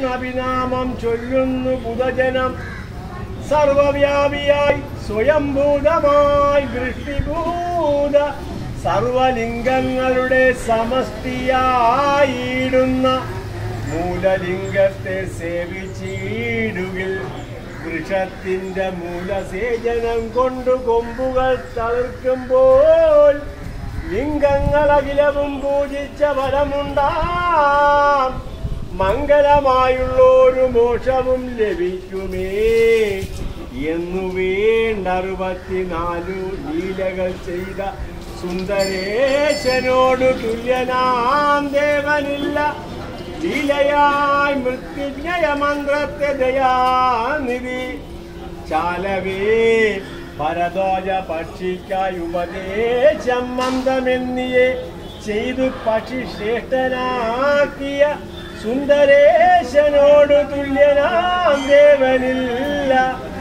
അഭിനാമം ചൊല്ലുന്നു ബുധജനം സർവവ്യാപിയായി സ്വയംഭൂതമായി ദൃഷ്ടിഭൂത സർവലിംഗങ്ങളുടെ സമഷ്ടിയായിടുന്ന മൂലലിംഗത്തെ സേവിച്ചിടുകിൽ വൃക്ഷത്തിന്റെ മൂലസേചനം കൊണ്ടു കൊമ്പുകൾ തളിർക്കുമ്പോൾ ലിംഗങ്ങളകിലവും പൂജിച്ച ഫലമുണ്ടാം മംഗലമായുള്ളൊരു മോക്ഷവും ലഭിക്കുമേ എന്നു വേണ്ട അറുപത്തിനാലു ലീലകൾ ചെയ്ത സുന്ദരേശനോട് തുല്യനാം ദേവനില്ല ലീലയായി മൃത്യുഞ്ജയ മന്ത്രത്തെ ദയാനിധി ചാലവേ പരദോജ പക്ഷിക്കായി ഉപദേശം മന്ദമെന്നിയെ ചെയ്തു പക്ഷി ശ്രേഷ്ഠനാക്കിയ സുന്ദരേശനോട് തുല്യനാം ദേവനില്ല